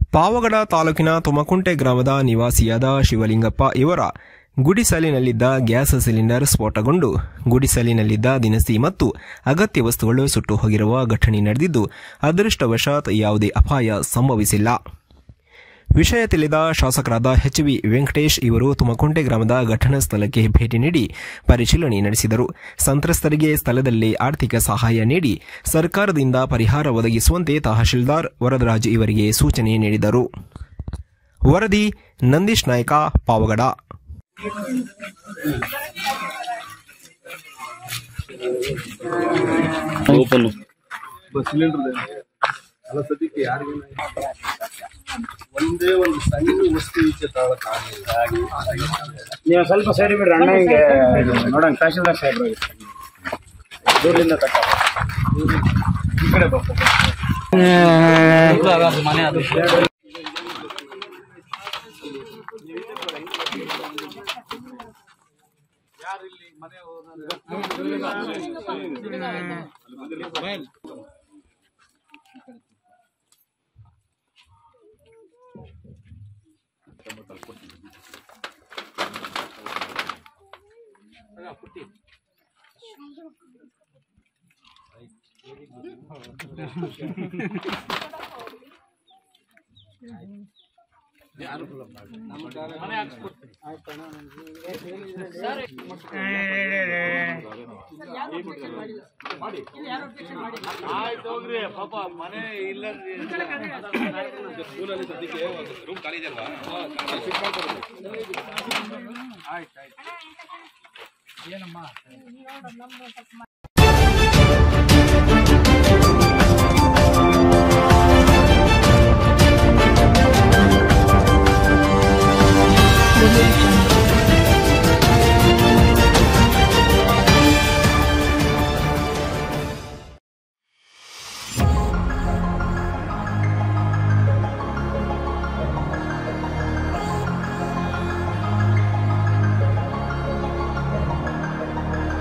ಪಾವಗಡ ತಾಲೂಕಿನ ತುಮಕುಂಟೆ ಗ್ರಾಮದ ನಿವಾಸಿಯಾದ ಶಿವಲಿಂಗಪ್ಪ ಇವರ ಗುಡಿಸಲಿನಲ್ಲಿದ್ದ ಗ್ಯಾಸ್ ಸಿಲಿಂಡರ್ ಸ್ಫೋಟಗೊಂಡು ಗುಡಿಸಲಿನಲ್ಲಿದ್ದ ದಿನಸಿ ಮತ್ತು ಅಗತ್ಯ ವಸ್ತುಗಳು ಸುಟ್ಟು ಹೋಗಿರುವ ಘಟನೆ ನಡೆದಿದ್ದು ಅದೃಷ್ಟವಶಾತ್ ಯಾವುದೇ ಅಪಾಯ ಸಂಭವಿಸಿಲ್ಲ ವಿಷಯ ತಿಳಿದ ಶಾಸಕರಾದ ಎಚ್ ವಿ ವೆಂಕಟೇಶ್ ಇವರು ತುಮಕುಂಟೆ ಗ್ರಾಮದ ಘಟನಾ ಸ್ಥಳಕ್ಕೆ ಭೇಟಿ ನೀಡಿ ಪರಿಶೀಲನೆ ನಡೆಸಿದರು ಸಂತ್ರಸ್ತರಿಗೆ ಸ್ಥಳದಲ್ಲೇ ಆರ್ಥಿಕ ಸಹಾಯ ನೀಡಿ ಸರ್ಕಾರದಿಂದ ಪರಿಹಾರ ಒದಗಿಸುವಂತೆ ತಹಶೀಲ್ದಾರ್ ವರದರಾಜ್ ಇವರಿಗೆ ಸೂಚನೆ ನೀಡಿದರು ವರದಿ ನಂದೀಶ್ ನಾಯ್ಕ ಪಾವಗಡ ಓಪನ್ ಸಿಲಿಂಡರ್ ಅಲ್ಲ ಸದ್ಯಕ್ಕೆ ಯಾರಿಗೂ ಒಂದೇ ಒಂದು ಸಣ್ಣ ವಸ್ತು ಈಚೆ ತಗೊಳಕ್ಕಾಗಲಿಲ್ಲ ನೀವು ಸ್ವಲ್ಪ ಸೈಡ್ ಬಿಡ್ರಿ ಅಣ್ಣ ಹಿಂಗೆ ನೋಡೋಣ ತಹಶೀಲ್ದಾರ್ ಸಾಹೇಬ್ರು ದೂರದಿಂದ ತಕ್ಕ ಈ ಕಡೆ ಬಾ.